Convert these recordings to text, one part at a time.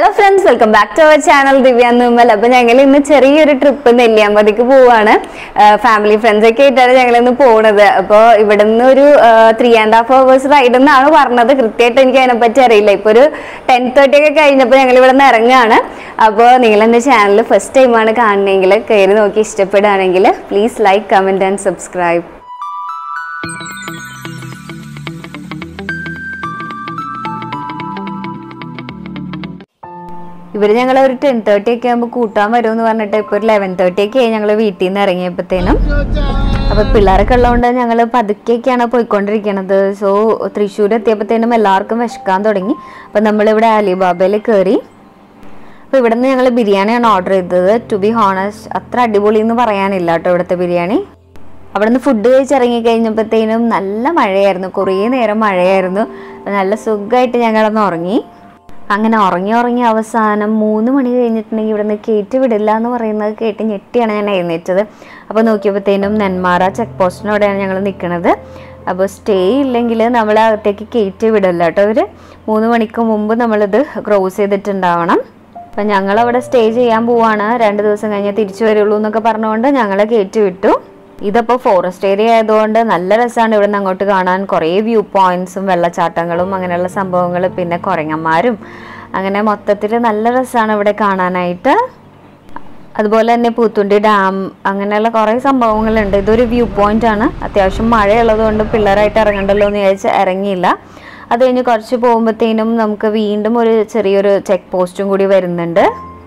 friends welcome back to our channel Divya Nirmal അപ്പൊ ഞങ്ങൾ ഇന്ന് ചെറിയൊരു ട്രിപ്പ് നെല്ലിയാമ്പതിക്ക് പോവാണ് ഫാമിലി ഫ്രണ്ട്സ് ഒക്കെ ആയിട്ടാണ് ഞങ്ങൾ ഇന്ന് പോണത് അപ്പോൾ ഇവിടെ നിന്ന് ഒരു three and half hours ride എന്നാണ് പറഞ്ഞത് കൃത്യമായിട്ട് എനിക്ക് അതിനെപ്പറ്റി അറിയില്ല ഇപ്പൊ ഒരു ടെൻ തേർട്ടി ഒക്കെ കഴിഞ്ഞപ്പോൾ ഞങ്ങൾ ഇവിടെ നിന്ന് ഇറങ്ങുകയാണ് അപ്പോൾ നിങ്ങൾ എൻ്റെ ചാനൽ ഫസ്റ്റ് ടൈമാണ് കാണണമെങ്കിൽ കയറി നോക്കി ഇഷ്ടപ്പെടുകയാണെങ്കിൽ please like comment and subscribe ഇവര് ഞങ്ങൾ ഒരു ടെൻ തേർട്ടി ഒക്കെ ആകുമ്പോൾ കൂട്ടാൻ വരുമെന്ന് പറഞ്ഞിട്ട് ഇപ്പൊ ഒരു ലെവൻ തേർട്ടി ഒക്കെ ആയി ഞങ്ങൾ വീട്ടിൽ നിന്ന് ഇറങ്ങിയപ്പോഴത്തേനും അപ്പൊ പിള്ളേരൊക്കെ ഉള്ളതുകൊണ്ട് ഞങ്ങൾ പതുക്കെയൊക്കെയാണ് പോയിക്കൊണ്ടിരിക്കണത് സോ തൃശ്ശൂർ എത്തിയപ്പോഴത്തേനും എല്ലാവർക്കും വിശക്കാൻ തുടങ്ങി അപ്പൊ നമ്മളിവിടെ അലിബാബയിൽ കയറി അപ്പൊ ഇവിടെ നിന്ന് ഞങ്ങൾ ബിരിയാണിയാണ് ഓർഡർ ചെയ്തത് ടു ബി ഹോണസ്റ്റ് അത്ര അടിപൊളി എന്ന് പറയാനില്ല കേട്ടോ ഇവിടുത്തെ ബിരിയാണി അവിടെ നിന്ന് ഫുഡ് കഴിച്ചിറങ്ങി കഴിഞ്ഞപ്പോഴത്തേനും നല്ല മഴയായിരുന്നു കുറേ നേരം മഴയായിരുന്നു നല്ല സുഖമായിട്ട് ഞങ്ങളൊന്ന് ഉറങ്ങി അങ്ങനെ ഉറങ്ങി ഉറങ്ങി അവസാനം മൂന്ന് മണി കഴിഞ്ഞിട്ടുണ്ടെങ്കിൽ ഇവിടുന്ന് കയറ്റി വിടില്ല എന്ന് പറയുന്നത് കേട്ട് ഞെട്ടിയാണ് ഞാൻ എഴുന്നേറ്റത് അപ്പോൾ നോക്കിയപ്പോഴത്തേനും നെന്മാറ ചെക്ക് പോസ്റ്റിനോടെയാണ് ഞങ്ങൾ നിൽക്കുന്നത് അപ്പോൾ സ്റ്റേ ഇല്ലെങ്കിൽ നമ്മളെ അകത്തേക്ക് കയറ്റി വിടില്ല കേട്ടോ അവർ മൂന്ന് മണിക്ക് മുമ്പ് നമ്മളിത് ക്രോസ് ചെയ്തിട്ടുണ്ടാവണം അപ്പം ഞങ്ങൾ അവിടെ സ്റ്റേ ചെയ്യാൻ പോവാണ് രണ്ട് ദിവസം കഴിഞ്ഞ് തിരിച്ചു വരുള്ളൂ എന്നൊക്കെ പറഞ്ഞുകൊണ്ട് ഞങ്ങളെ കയറ്റി വിട്ടു ഇതിപ്പോൾ ഫോറസ്റ്റ് ഏരിയ ആയതുകൊണ്ട് നല്ല രസമാണ് ഇവിടെ നിന്ന് അങ്ങോട്ട് കാണാൻ കുറേ വ്യൂ പോയിന്റ്സും വെള്ളച്ചാട്ടങ്ങളും അങ്ങനെയുള്ള സംഭവങ്ങൾ പിന്നെ കുരങ്ങന്മാരും അങ്ങനെ മൊത്തത്തിൽ നല്ല രസമാണ് ഇവിടെ കാണാനായിട്ട് അതുപോലെ തന്നെ പൂത്തുണ്ടി ഡാം അങ്ങനെയുള്ള കുറേ സംഭവങ്ങളുണ്ട് ഇതൊരു വ്യൂ പോയിന്റ് ആണ് അത്യാവശ്യം മഴയുള്ളത് കൊണ്ട് പിള്ളേരായിട്ട് ഇറങ്ങണ്ടല്ലോ എന്ന് വിചാരിച്ച് ഇറങ്ങിയില്ല അത് കഴിഞ്ഞ് കുറച്ച് പോകുമ്പോഴത്തേനും നമുക്ക് വീണ്ടും ഒരു ചെറിയൊരു ചെക്ക് പോസ്റ്റും കൂടി വരുന്നുണ്ട്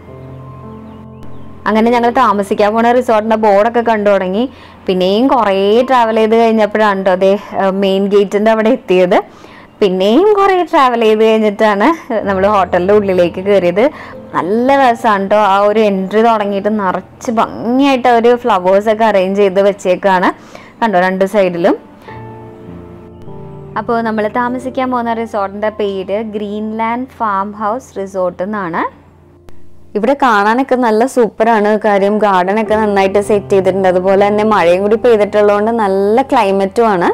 അങ്ങനെ ഞങ്ങൾ താമസിക്കാൻ പോണ റിസോർട്ടിന്റെ ബോർഡൊക്കെ കണ്ടു തുടങ്ങി പിന്നെയും കുറേ ട്രാവൽ ചെയ്ത് കഴിഞ്ഞപ്പോഴാണ് കേട്ടോ അതേ മെയിൻ ഗേറ്റിന്റെ അവിടെ എത്തിയത് പിന്നെയും കുറേ ട്രാവൽ ചെയ്ത് കഴിഞ്ഞിട്ടാണ് നമ്മൾ ഹോട്ടലിൻ്റെ ഉള്ളിലേക്ക് കയറിയത് നല്ല രസമാണ് കേട്ടോ ആ ഒരു എൻട്രി തുടങ്ങിയിട്ട് നിറച്ച് ഭംഗിയായിട്ട് അവർ ഫ്ലവേഴ്സൊക്കെ അറേഞ്ച് ചെയ്ത് വെച്ചേക്കാണ് കണ്ടോ രണ്ട് സൈഡിലും അപ്പോൾ നമ്മൾ താമസിക്കാൻ പോകുന്ന റിസോർട്ടിൻ്റെ പേര് ഗ്രീൻലാൻഡ് ഫാം ഹൗസ് റിസോർട്ട് എന്നാണ് ഇവിടെ കാണാനൊക്കെ നല്ല സൂപ്പറാണ് കാര്യം ഗാർഡൻ ഒക്കെ നന്നായിട്ട് സെറ്റ് ചെയ്തിട്ടുണ്ട് അതുപോലെ തന്നെ മഴയും കൂടി പെയ്തിട്ടുള്ളതുകൊണ്ട് നല്ല ക്ലൈമറ്റും ആണ്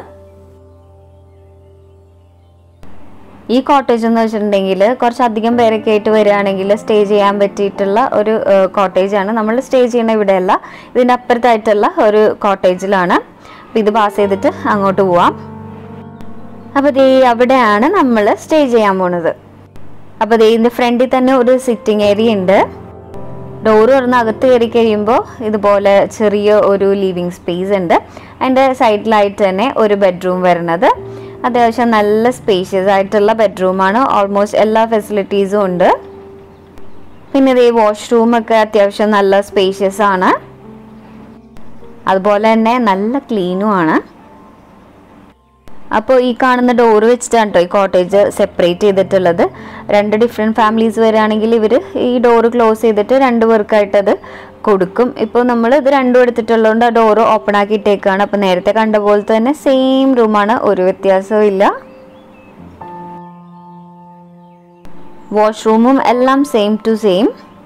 ഈ കോട്ടേജ് എന്ന് വെച്ചിട്ടുണ്ടെങ്കിൽ കുറച്ചധികം പേരൊക്കെ ആയിട്ട് വരികയാണെങ്കിൽ സ്റ്റേ ചെയ്യാൻ പറ്റിയിട്ടുള്ള ഒരു കോട്ടേജ് ആണ് നമ്മൾ സ്റ്റേ ചെയ്യുന്ന ഇവിടെയല്ല ഇതിൻ്റെ അപ്പുറത്തായിട്ടുള്ള ഒരു കോട്ടേജിലാണ് അപ്പോൾ ഇത് പാസ് ചെയ്തിട്ട് അങ്ങോട്ട് പോവാം അപ്പോൾ ദേ അവിടെയാണ് നമ്മൾ സ്റ്റേ ചെയ്യാൻ പോണത് അപ്പോൾ ദേ ഇതിൻ്റെ ഫ്രണ്ടിൽ തന്നെ ഒരു സിറ്റിംഗ് ഏരിയ ഉണ്ട് ഡോറ് തുറന്ന് അകത്ത് കയറി കഴിയുമ്പോൾ ഇതുപോലെ ചെറിയ ഒരു ലിവിങ് സ്പേസ് ഉണ്ട് അതിൻ്റെ സൈഡിലായിട്ട് തന്നെ ഒരു ബെഡ്റൂം വരുന്നത് അത്യാവശ്യം നല്ല സ്പേഷ്യസ് ആയിട്ടുള്ള ബെഡ്റൂമാണ് ഓൾമോസ്റ്റ് എല്ലാ ഫെസിലിറ്റീസും ഉണ്ട് പിന്നെ ഇതേ വാഷ്റൂം ഒക്കെ അത്യാവശ്യം നല്ല സ്പേഷ്യസ് ആണ് അതുപോലെ തന്നെ നല്ല ക്ലീനും ആണ് അപ്പോൾ ഈ കാണുന്ന ഡോറ് വെച്ചിട്ടാണ് കേട്ടോ ഈ കോട്ടേജ് സെപ്പറേറ്റ് ചെയ്തിട്ടുള്ളത് രണ്ട് ഡിഫറെൻറ്റ് ഫാമിലീസ് വരികയാണെങ്കിൽ ഇവർ ഈ ഡോറ് ക്ലോസ് ചെയ്തിട്ട് രണ്ട് പേർക്കായിട്ട് അത് കൊടുക്കും ഇപ്പോൾ നമ്മൾ ഇത് രണ്ടും എടുത്തിട്ടുള്ളതുകൊണ്ട് ആ ഡോറ് ഓപ്പൺ ആക്കിയിട്ടേക്കാണ് അപ്പോൾ നേരത്തെ കണ്ട പോലെ തന്നെ സെയിം റൂമാണ് ഒരു വ്യത്യാസവും ഇല്ല വാഷ്റൂമും എല്ലാം സെയിം ടു സെയിം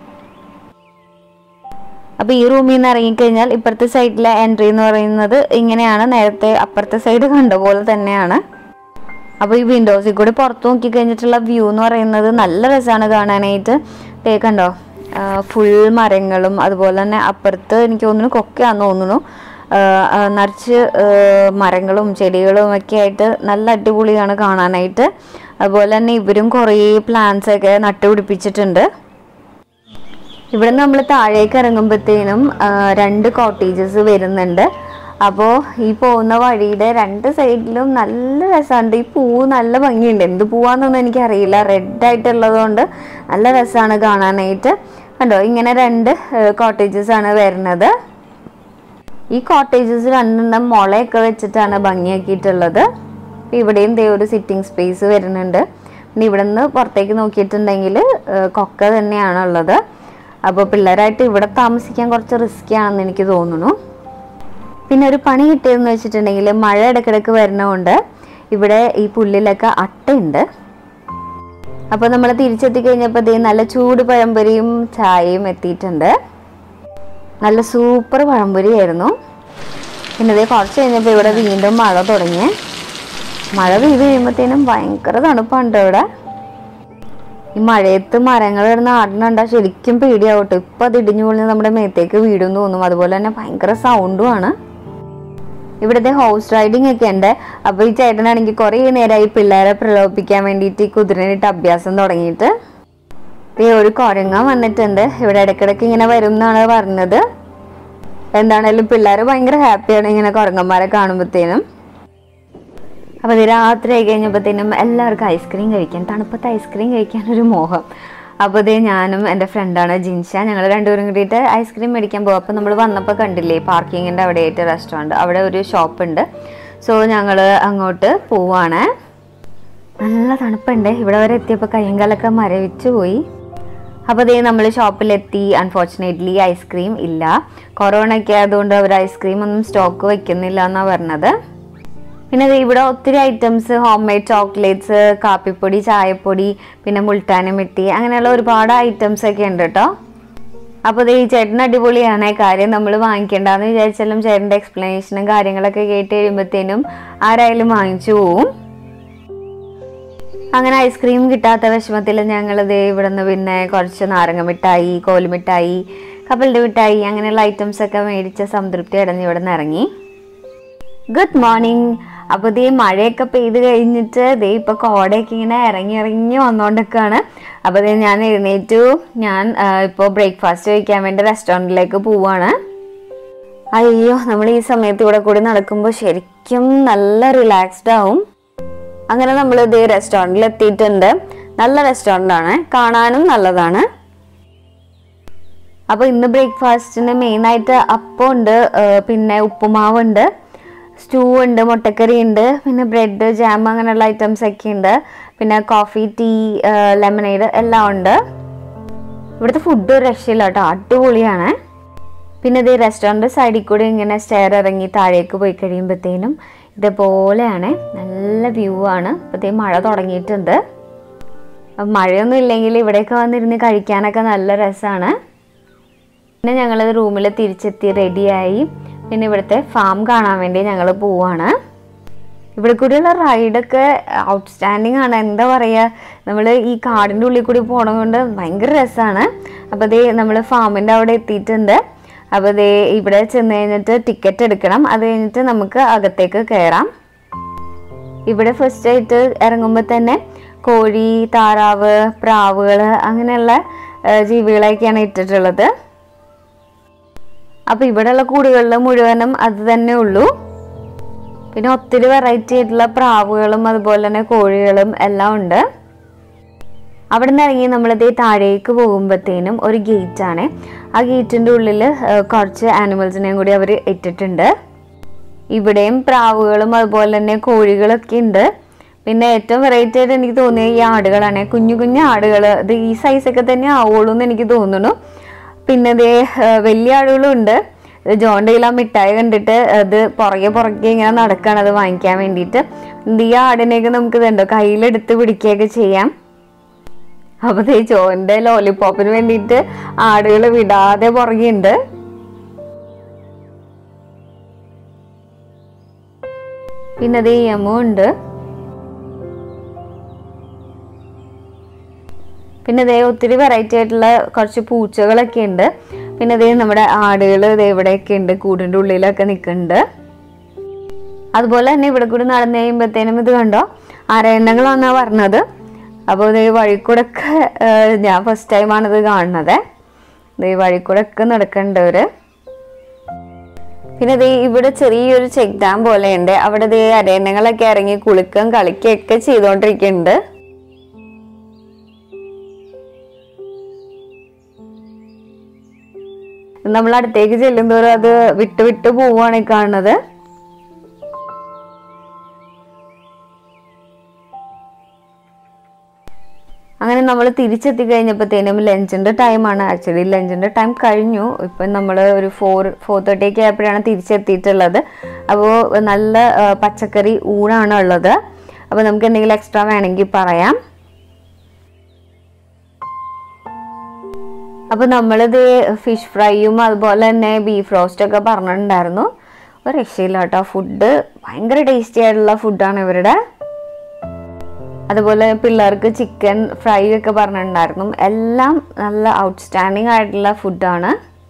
അപ്പോൾ ഈ റൂമിൽ നിന്ന് ഇറങ്ങിക്കഴിഞ്ഞാൽ ഇപ്പുറത്തെ സൈഡിലെ എൻട്രി എന്ന് പറയുന്നത് ഇങ്ങനെയാണ് നേരത്തെ അപ്പുറത്തെ സൈഡ് കണ്ട പോലെ തന്നെയാണ് അപ്പോൾ ഈ വിൻഡോസിൽ കൂടി പുറത്ത് നോക്കി കഴിഞ്ഞിട്ടുള്ള വ്യൂ എന്ന് പറയുന്നത് നല്ല രസമാണ് കാണാനായിട്ട് ദേ കണ്ടോ ഫുൾ മരങ്ങളും അതുപോലെ തന്നെ അപ്പുറത്ത് എനിക്ക് തോന്നുന്നു കൊക്കയാന്ന് തോന്നുന്നു നിറച്ച് മരങ്ങളും ചെടികളും ഒക്കെ ആയിട്ട് നല്ല അടിപൊളിയാണ് കാണാനായിട്ട് അതുപോലെ തന്നെ ഇവരും കുറേ പ്ലാന്റ്സ് ഒക്കെ നട്ടുപിടിപ്പിച്ചിട്ടുണ്ട് ഇവിടെ നമ്മൾ താഴേക്ക് ഇറങ്ങുമ്പോഴത്തേനും രണ്ട് കോട്ടേജസ് വരുന്നുണ്ട് അപ്പോൾ ഈ പോകുന്ന വഴിയുടെ രണ്ട് സൈഡിലും നല്ല രസമുണ്ട് ഈ പൂവ് നല്ല ഭംഗിയുണ്ട് എന്ത് പൂവാന്നൊന്നും എനിക്കറിയില്ല റെഡ് ആയിട്ടുള്ളത് കൊണ്ട് നല്ല രസമാണ് കാണാനായിട്ട് കണ്ടോ ഇങ്ങനെ രണ്ട് കോട്ടേജസ് ആണ് വരുന്നത് ഈ കോട്ടേജസ് രണ്ടെണ്ണം മുളയൊക്കെ വെച്ചിട്ടാണ് ഭംഗിയാക്കിയിട്ടുള്ളത് ഇവിടെയും ദേ ഒരു സിറ്റിംഗ് സ്പേസ് വരുന്നുണ്ട് പിന്നെ ഇവിടെ നിന്ന് പുറത്തേക്ക് നോക്കിയിട്ടുണ്ടെങ്കിൽ കൊക്ക തന്നെയാണുള്ളത് അപ്പോൾ പിള്ളേരായിട്ട് ഇവിടെ താമസിക്കാൻ കുറച്ച് റിസ്ക്കി ആണെന്ന് എനിക്ക് തോന്നുന്നു പിന്നെ ഒരു പണി കിട്ടിയതെന്ന് വെച്ചിട്ടുണ്ടെങ്കിൽ മഴ ഇടയ്ക്കിടയ്ക്ക് വരുന്നതുകൊണ്ട് ഇവിടെ ഈ പുല്ലിലൊക്കെ അട്ടയുണ്ട് അപ്പോൾ നമ്മൾ തിരിച്ചെത്തി കഴിഞ്ഞപ്പോൾ ദേ നല്ല ചൂട് പഴംപൊരിയും ചായയും എത്തിയിട്ടുണ്ട് നല്ല സൂപ്പർ പഴംപൊരിയായിരുന്നു പിന്നെ ഇതേ കുറച്ച് കഴിഞ്ഞപ്പോൾ ഇവിടെ വീണ്ടും മഴ തുടങ്ങി മഴ പെയ്ത് കഴിയുമ്പോഴത്തേനും ഭയങ്കര തണുപ്പാണ് ഇവിടെ ഈ മഴയത്ത് മരങ്ങൾ കിടന്ന് ആടുന്നുണ്ടാ ശരിക്കും പേടിയാവട്ടെ ഇപ്പം അത് ഇടിഞ്ഞു പൊളിഞ്ഞ് നമ്മുടെ മേത്തേക്ക് വീടും തോന്നും അതുപോലെ തന്നെ ഭയങ്കര സൗണ്ടുമാണ് ഇവിടുത്തെ ഹോഴ്സ് റൈഡിംഗ് ഒക്കെ ഉണ്ട് അപ്പോൾ ഈ ചേട്ടനാണെങ്കിൽ കുറേ നേരമായി പിള്ളേരെ പ്രലോഭിപ്പിക്കാൻ വേണ്ടിയിട്ട് ഈ കുതിരനിട്ട് അഭ്യാസം തുടങ്ങിയിട്ട് ദേ ഒരു കുരങ്ങ വന്നിട്ടുണ്ട് ഇവിടെ ഇടയ്ക്കിടയ്ക്ക് ഇങ്ങനെ വരും എന്നാണ് പറഞ്ഞത് എന്താണേലും പിള്ളേർ ഭയങ്കര ഹാപ്പിയാണ് ഇങ്ങനെ കുരങ്ങന്മാരെ കാണുമ്പോഴത്തേനും അപ്പോൾ ഇത് രാത്രി ആയി കഴിഞ്ഞപ്പോഴത്തേനും എല്ലാവർക്കും ഐസ്ക്രീം കഴിക്കാൻ തണുപ്പത്ത് ഐസ്ക്രീം കഴിക്കാൻ ഒരു മോഹം അപ്പോൾ ഇത് ഞാനും എൻ്റെ ഫ്രണ്ടാണ് ജിൻഷ ഞങ്ങൾ രണ്ടുപേരും കൂടിയിട്ട് ഐസ്ക്രീം മേടിക്കാൻ പോകും അപ്പോൾ നമ്മൾ വന്നപ്പോൾ കണ്ടില്ലേ പാർക്കിങ്ങിൻ്റെ അവിടെ ആയിട്ട് റെസ്റ്റോറൻറ്റ് അവിടെ ഒരു ഷോപ്പ് ഉണ്ട് സോ ഞങ്ങൾ അങ്ങോട്ട് പോവാണ് നല്ല തണുപ്പുണ്ട് ഇവിടെ വരെ എത്തിയപ്പോൾ കയ്യും കാലൊക്കെ മരവിച്ചു പോയി അപ്പോൾ ദേ നമ്മൾ ഷോപ്പിലെത്തി അൺഫോർച്ചുനേറ്റ്ലി ഐസ്ക്രീം ഇല്ല കൊറോണ ഒക്കെ ആയതുകൊണ്ട് അവർ ഐസ്ക്രീം ഒന്നും സ്റ്റോക്ക് വെക്കുന്നില്ല എന്നാണ് പറഞ്ഞത് പിന്നെ ദേ ഇവിടെ ഒത്തിരി ഐറ്റംസ് ഹോം മെയ്ഡ് ചോക്ലേറ്റ്സ് കാപ്പിപ്പൊടി ചായപ്പൊടി പിന്നെ മുൾട്ടാന മിട്ടി അങ്ങനെയുള്ള ഒരുപാട് ഐറ്റംസ് ഒക്കെ ഉണ്ട് കേട്ടോ അപ്പോൾ ദേ ഈ ചേട്ടൻ അടിപൊളിയാണ് കാര്യം നമ്മൾ വാങ്ങിക്കേണ്ടെന്ന് വിചാരിച്ചാലും ചേട്ടൻ്റെ എക്സ്പ്ലനേഷനും കാര്യങ്ങളൊക്കെ കേട്ട് കഴിയുമ്പോഴത്തേനും ആരായാലും വാങ്ങിച്ചു പോവും അങ്ങനെ ഐസ്ക്രീം കിട്ടാത്ത വിഷമത്തിൽ ഞങ്ങൾ ദേ ഇവിടെ നിന്ന് പിന്നെ കുറച്ച് നാരങ്ങ മിഠായി കോലുമിഠായി കപ്പലിൻ്റെ മിഠായി അങ്ങനെയുള്ള ഐറ്റംസ് ഒക്കെ മേടിച്ച സംതൃപ്തി അടഞ്ഞ് ഇവിടെ നിന്ന് ഇറങ്ങി ഗുഡ് മോർണിംഗ് അപ്പോൾ ദേ മഴയൊക്കെ പെയ്ത് കഴിഞ്ഞിട്ട് ദേ ഇപ്പോൾ കോടയൊക്കെ ഇങ്ങനെ ഇറങ്ങി ഇറങ്ങി വന്നുകൊണ്ടൊക്കെയാണ് അപ്പോൾ ദേ ഞാൻ എഴുന്നേറ്റു ഞാൻ ഇപ്പോൾ ബ്രേക്ക്ഫാസ്റ്റ് കഴിക്കാൻ വേണ്ടി റെസ്റ്റോറൻറ്റിലേക്ക് പോവാണ് അയ്യോ നമ്മൾ ഈ സമയത്ത് ഇവിടെ കൂടി നടക്കുമ്പോൾ ശരിക്കും നല്ല റിലാക്സ്ഡ് ആവും അങ്ങനെ നമ്മൾ ഇതേ റെസ്റ്റോറൻറ്റിൽ എത്തിയിട്ടുണ്ട് നല്ല റെസ്റ്റോറൻ്റ് ആണ് കാണാനും നല്ലതാണ് അപ്പോൾ ഇന്ന് ബ്രേക്ക്ഫാസ്റ്റിന് മെയിനായിട്ട് അപ്പം ഉണ്ട് ഏഹ് പിന്നെ ഉപ്പുമാവുണ്ട് സ്റ്റൂ ഉണ്ട് മുട്ടക്കറി ഉണ്ട് പിന്നെ ബ്രെഡ് ജാം അങ്ങനെയുള്ള ഐറ്റംസ് ഒക്കെ ഉണ്ട് പിന്നെ കോഫി ടീ ലെമനേഡ് എല്ലാം ഉണ്ട് ഇവിടുത്തെ ഫുഡ് ഒരു രക്ഷയില്ല കേട്ടോ അടിപൊളിയാണ് പിന്നെ ഇത് റെസ്റ്റോറൻറ്റ് സൈഡിൽ കൂടി ഇങ്ങനെ സ്റ്റെയർ ഇറങ്ങി താഴേക്ക് പോയി കഴിയുമ്പോഴത്തേനും ഇതേപോലെയാണ് നല്ല വ്യൂ ആണ് ഇപ്പോഴത്തേക്കും മഴ തുടങ്ങിയിട്ടുണ്ട് അപ്പം മഴയൊന്നും ഇല്ലെങ്കിൽ ഇവിടെയൊക്കെ വന്നിരുന്ന് കഴിക്കാനൊക്കെ നല്ല രസമാണ് പിന്നെ ഞങ്ങൾ റൂമിൽ തിരിച്ചെത്തി റെഡിയായി പിന്നെ ഇവിടുത്തെ ഫാം കാണാൻ വേണ്ടി ഞങ്ങൾ പോവാണ് ഇവിടെ കൂടിയുള്ള റൈഡൊക്കെ ഔട്ട്സ്റ്റാൻഡിങ് ആണ് എന്താ പറയുക നമ്മൾ ഈ കാടിൻ്റെ ഉള്ളിൽ കൂടി പോകണം കൊണ്ട് ഭയങ്കര രസമാണ് അപ്പോൾ ദേ നമ്മൾ ഫാമിൻ്റെ അവിടെ എത്തിയിട്ടുണ്ട് അപ്പോൾ ദേ ഇവിടെ ചെന്ന് കഴിഞ്ഞിട്ട് ടിക്കറ്റ് എടുക്കണം അത് കഴിഞ്ഞിട്ട് നമുക്ക് അകത്തേക്ക് കയറാം ഇവിടെ ഫസ്റ്റ് ആയിട്ട് ഇറങ്ങുമ്പോൾ തന്നെ കോഴി താറാവ് പ്രാവുകൾ അങ്ങനെയുള്ള ആ, ജീവികളെയൊക്കെയാണ് ഇട്ടിട്ടുള്ളത് അപ്പോൾ ഇവിടെയുള്ള കൂടുകളിൽ മുഴുവനും അത് തന്നെ ഉള്ളൂ പിന്നെ ഒത്തിരി വെറൈറ്റി ആയിട്ടുള്ള പ്രാവുകളും അതുപോലെ തന്നെ കോഴികളും എല്ലാം ഉണ്ട് അവിടെ നിന്ന് ഇറങ്ങി നമ്മളിതേ താഴേക്ക് പോകുമ്പോഴത്തേനും ഒരു ഗേറ്റ് ആണ് ആ ഗേറ്റിൻ്റെ ഉള്ളിൽ കുറച്ച് ആനിമൽസിനെയും കൂടി അവർ ഇട്ടിട്ടുണ്ട് ഇവിടെയും പ്രാവുകളും അതുപോലെ തന്നെ കോഴികളൊക്കെ ഉണ്ട് പിന്നെ ഏറ്റവും വെറൈറ്റി ആയിട്ട് എനിക്ക് തോന്നിയ ഈ ആടുകളാണ് കുഞ്ഞു കുഞ്ഞു ആടുകൾ ഇത് ഈ സൈസൊക്കെ തന്നെ ആവുള്ളൂ എന്ന് എനിക്ക് തോന്നുന്നു പിന്നെ ദേ ഏഹ്, വലിയ ആടുകളും ഉണ്ട് ഇത് ജോണ്ടയിൽ ആ മിഠായി കണ്ടിട്ട് അത് പുറകെ പുറകെ ഇങ്ങനെ നടക്കുകയാണ് അത് വാങ്ങിക്കാൻ വേണ്ടിയിട്ട് ഇത് ഈ ആടിനെയൊക്കെ നമുക്ക് ഇതുണ്ടോ കയ്യിലെടുത്ത് പിടിക്കുകയൊക്കെ ചെയ്യാം അപ്പൊ ദേ ജോന്റെ ലോലിപോപ്പിന് വേണ്ടിയിട്ട് ആടുകൾ വിടാതെ പുറകെയുണ്ട് പിന്നെ ദേ യമു ഉണ്ട് പിന്നെ ദേ ഒത്തിരി വെറൈറ്റി ആയിട്ടുള്ള കുറച്ച് പൂച്ചകളൊക്കെ ഉണ്ട് പിന്നെ ദേ നമ്മുടെ ആടുകൾ ദേ ഇവിടെയൊക്കെ ഉണ്ട് കൂടിൻ്റെ ഉള്ളിലൊക്കെ നിൽക്കുന്നുണ്ട് അതുപോലെ തന്നെ ഇവിടെ കൂടി നടന്നു കഴിയുമ്പോഴത്തേനും ഇത് കണ്ടോ അരയണ്ണങ്ങളാന്നാ പറഞ്ഞത് അപ്പോൾ ദേ വഴിക്കൂടൊക്കെ ഏഹ്, ഞാൻ ഫസ്റ്റ് ടൈമാണ് ഇത് കാണുന്നത് ദേ വഴിക്കൂടൊക്കെ നടക്കണ്ടവർ പിന്നെ ദേ ഇവിടെ ചെറിയൊരു ചെക്ക് ഡാം പോലെയുണ്ട് അവിടെ ദേ അരയണ്ണങ്ങളൊക്കെ ഇറങ്ങി കുളിക്കുകയും കളിക്കുകയൊക്കെ ചെയ്തുകൊണ്ടിരിക്കുന്നുണ്ട് നമ്മൾ അടുത്തേക്ക് ചെല്ലുന്തോറും അത് വിട്ട് വിട്ട് പോവുകയാണ് ഈ കാണുന്നത് അങ്ങനെ നമ്മൾ തിരിച്ചെത്തി കഴിഞ്ഞപ്പോഴത്തേനും ലഞ്ചിൻ്റെ ടൈമാണ് ആക്ച്വലി ലഞ്ചിൻ്റെ ടൈം കഴിഞ്ഞു ഇപ്പം നമ്മൾ ഒരു ഫോർ ഫോർ തേർട്ടി ഒക്കെ ആയപ്പോഴാണ് തിരിച്ചെത്തിയിട്ടുള്ളത് അപ്പോൾ നല്ല ആ, പച്ചക്കറി ഊണാണ് ഉള്ളത് അപ്പോൾ നമുക്ക് എന്തെങ്കിലും എക്സ്ട്രാ വേണമെങ്കിൽ പറയാം അപ്പോൾ നമ്മളിത് ഫിഷ് ഫ്രൈയും അതുപോലെ തന്നെ ബീഫ് റോസ്റ്റൊക്കെ പറഞ്ഞിട്ടുണ്ടായിരുന്നു ഒരു രക്ഷയില്ല കേട്ടോ ഫുഡ് ഭയങ്കര ടേസ്റ്റി ആയിട്ടുള്ള ഫുഡാണ് ഇവരുടെ അതുപോലെ പിള്ളേർക്ക് ചിക്കൻ ഫ്രൈ ഒക്കെ പറഞ്ഞിട്ടുണ്ടായിരുന്നു എല്ലാം നല്ല ഔട്ട്സ്റ്റാൻഡിങ് ആയിട്ടുള്ള ഫുഡാണ്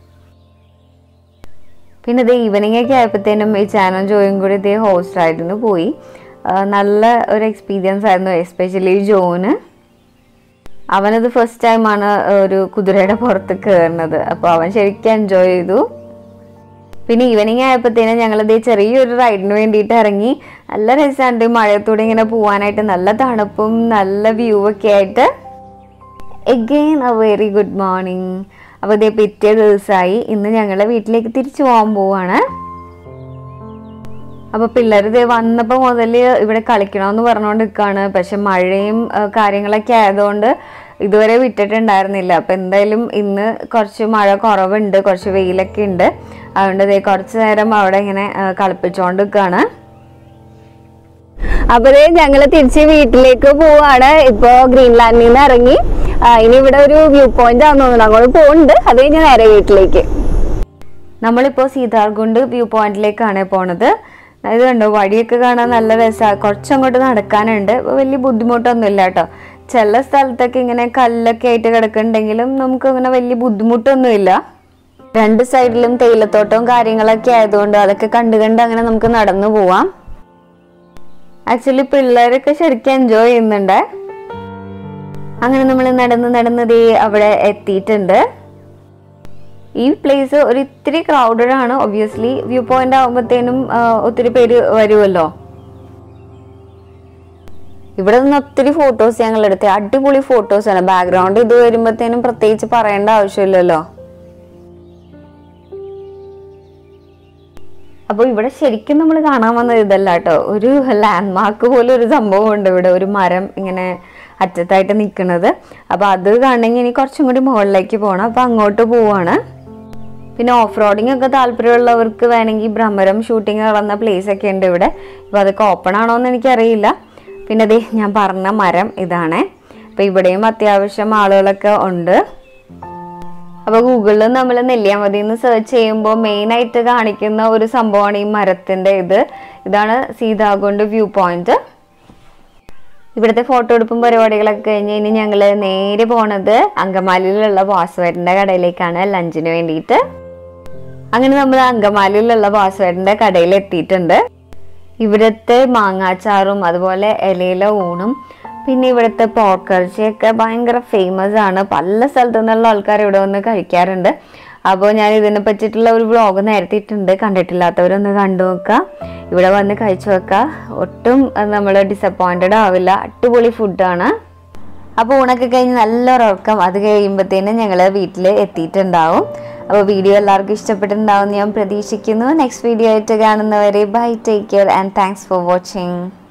പിന്നെ ഇത് ഈവനിങ് ഒക്കെ ആയപ്പോഴത്തേനും ഈ ചാനൽ ജോയും കൂടി ഇതേ ഹോസ്റ്റ് ആയിരുന്നു പോയി ആ, നല്ല ഒരു എക്സ്പീരിയൻസ് ആയിരുന്നു എസ്പെഷ്യലി ജോന് അവനത് ഫസ്റ്റ് ടൈമാണ് ഒരു കുതിരയുടെ പുറത്ത് കയറുന്നത് അപ്പോൾ അവൻ ശരിക്കും എൻജോയ് ചെയ്തു പിന്നെ ഈവനിങ് ആയപ്പോഴത്തേനും ഞങ്ങളിത് ചെറിയൊരു റൈഡിന് വേണ്ടിയിട്ട് ഇറങ്ങി നല്ല രസമുണ്ട് മഴയത്തൂടെ ഇങ്ങനെ പോവാനായിട്ട് നല്ല തണുപ്പും നല്ല വ്യൂ ഒക്കെ ആയിട്ട് again a very good morning അപ്പോൾ ഇതേ പിറ്റേ ദിവസമായി ഇന്ന് ഞങ്ങൾ വീട്ടിലേക്ക് തിരിച്ചു പോകാൻ പോവാണ് അപ്പോൾ പിള്ളേർ ഇതേ വന്നപ്പോൾ മുതൽ ഇവിടെ കളിക്കണമെന്ന് പറഞ്ഞുകൊണ്ട് നിൽക്കുകയാണ് പക്ഷെ മഴയും ആ, കാര്യങ്ങളൊക്കെ ആയതുകൊണ്ട് ഇതുവരെ വിട്ടിട്ടുണ്ടായിരുന്നില്ല അപ്പോൾ എന്തായാലും ഇന്ന് കുറച്ച് മഴ കുറവുണ്ട് കുറച്ച് വെയിലൊക്കെ ഉണ്ട് അതുകൊണ്ട് ഇതേ കുറച്ച് നേരം അവിടെ ഇങ്ങനെ ആ, കളിപ്പിച്ചുകൊണ്ട് നിൽക്കുകയാണ് അപ്പൊ ദേ ഞങ്ങള് തിരിച്ച് വീട്ടിലേക്ക് പോവാണ് ഇപ്പൊ ഗ്രീൻലാൻഡിൽ നിന്ന് ഇറങ്ങി ആ, ഇനി ഇവിടെ ഒരു വ്യൂ പോയിന്റ് ആണെന്ന് തോന്നുന്നു അങ്ങോട്ട് പോകുന്നുണ്ട് അത് കഴിഞ്ഞ് നേരെ വീട്ടിലേക്ക് നമ്മളിപ്പോൾ സീതാർകുണ്ട് വ്യൂ പോയിന്റിലേക്കാണ് പോണത് ഇത് കണ്ടോ വഴിയൊക്കെ കാണാൻ നല്ല രസമാണ് കുറച്ചങ്ങോട്ട് നടക്കാനുണ്ട് വലിയ ബുദ്ധിമുട്ടൊന്നുമില്ല കേട്ടോ ചില സ്ഥലത്തൊക്കെ ഇങ്ങനെ കല്ലൊക്കെ ആയിട്ട് കിടക്കുന്നുണ്ടെങ്കിലും നമുക്ക് അങ്ങനെ വലിയ ബുദ്ധിമുട്ടൊന്നുമില്ല രണ്ട് സൈഡിലും തേയിലത്തോട്ടവും കാര്യങ്ങളൊക്കെ ആയതുകൊണ്ട് അതൊക്കെ കണ്ട് കണ്ട് അങ്ങനെ നമുക്ക് നടന്നു പോവാം ആക്ച്വലി പിള്ളേരൊക്കെ ശരിക്കും എൻജോയ് ചെയ്യുന്നുണ്ട് അങ്ങനെ നമ്മൾ നടന്ന് നടന്ന് ദേ അവിടെ എത്തിയിട്ടുണ്ട് ഈ പ്ലേസ് ഒരു ഇത്തിരി ക്രൗഡഡ് ആണ് ഒബ്വിയസ്ലി വ്യൂ പോയിന്റ് ആകുമ്പോഴത്തേനും ഒത്തിരി പേര് വരുമല്ലോ ഇവിടെ നിന്ന് ഒത്തിരി ഫോട്ടോസ് ഞങ്ങൾ എടുത്തേ അടിപൊളി ഫോട്ടോസ് ആണ് ബാക്ക്ഗ്രൗണ്ട് ഇത് വരുമ്പോഴത്തേനും പ്രത്യേകിച്ച് പറയേണ്ട ആവശ്യമില്ലല്ലോ അപ്പോൾ ഇവിടെ ശരിക്കും നമ്മൾ കാണാൻ വന്നത് ഇതല്ല കേട്ടോ ഒരു ലാൻഡ് മാർക്ക് പോലെ ഒരു സംഭവം ഉണ്ട് ഇവിടെ ഒരു മരം ഇങ്ങനെ അറ്റത്തായിട്ട് നിൽക്കുന്നത് അപ്പോൾ അത് കാണണമെങ്കിൽ ഇനി കുറച്ചും കൂടി മുകളിലേക്ക് പോകണം അപ്പോൾ അങ്ങോട്ട് പോവാണ് പിന്നെ ഓഫ് റോഡിംഗ് ഒക്കെ താല്പര്യമുള്ളവർക്ക് വേണമെങ്കിൽ ഭ്രമരം ഷൂട്ടിംഗ് നടന്ന പ്ലേസ് ഒക്കെ ഉണ്ട് ഇവിടെ അപ്പോൾ അതൊക്കെ ഓപ്പൺ ആണോ എന്ന് എനിക്കറിയില്ല പിന്നെ ദേ ഞാൻ പറഞ്ഞ മരം ഇതാണ് അപ്പോൾ ഇവിടെയും അത്യാവശ്യം ആളുകളൊക്കെ ഉണ്ട് അപ്പോൾ ഗൂഗിളിൽ നമ്മൾ നെല്ലിയാമതി എന്ന് സെർച്ച് ചെയ്യുമ്പോൾ മെയിനായിട്ട് കാണിക്കുന്ന ഒരു സംഭവമാണ് ഈ മരത്തിൻ്റെ ഇത് ഇതാണ് സീതാകുണ്ട് വ്യൂ പോയിന്റ് ഇവിടുത്തെ ഫോട്ടോ എടുപ്പും പരിപാടികളൊക്കെ കഴിഞ്ഞ് ഇനി ഞങ്ങൾ നേരെ പോണത് അങ്കമാലിയിലുള്ള വാസുവേട്ടൻ്റെ കടയിലേക്കാണ് ലഞ്ചിന് വേണ്ടിയിട്ട് അങ്ങനെ നമ്മൾ അങ്കമാലിയിലുള്ള വാസുവേട്ടൻ്റെ കടയിൽ എത്തിയിട്ടുണ്ട് ഇവിടുത്തെ മാങ്ങാച്ചാറും അതുപോലെ ഇലയില ഊണും പിന്നെ ഇവിടുത്തെ പോർക്കിറച്ചിയൊക്കെ ഭയങ്കര ഫേമസ് ആണ് പല സ്ഥലത്തു നിന്നുള്ള ആൾക്കാർ ഇവിടെ വന്ന് കഴിക്കാറുണ്ട് അപ്പോൾ ഞാൻ ഇതിനെ പറ്റിയിട്ടുള്ള ഒരു വ്ളോഗ് നേരത്തെ ഇട്ടുണ്ട് കണ്ടിട്ടില്ലാത്തവരൊന്ന് കണ്ടു നോക്കുക ഇവിടെ വന്ന് കഴിച്ചു വെക്കുക ഒട്ടും നമ്മൾ ഡിസപ്പോയിൻറ്റഡ് ആവില്ല അടിപൊളി ഫുഡാണ് അപ്പോൾ ഊണൊക്കെ കഴിഞ്ഞ് നല്ലൊരു ഉറക്കം അത് കഴിയുമ്പോഴത്തേനും ഞങ്ങൾ വീട്ടിൽ എത്തിയിട്ടുണ്ടാവും അപ്പോൾ വീഡിയോ എല്ലാവർക്കും ഇഷ്ടപ്പെട്ടിട്ടുണ്ടാവും എന്ന് ഞാൻ പ്രതീക്ഷിക്കുന്നു നെക്സ്റ്റ് വീഡിയോ ആയിട്ട് കാണുന്നവരെ bye take care and thanks for watching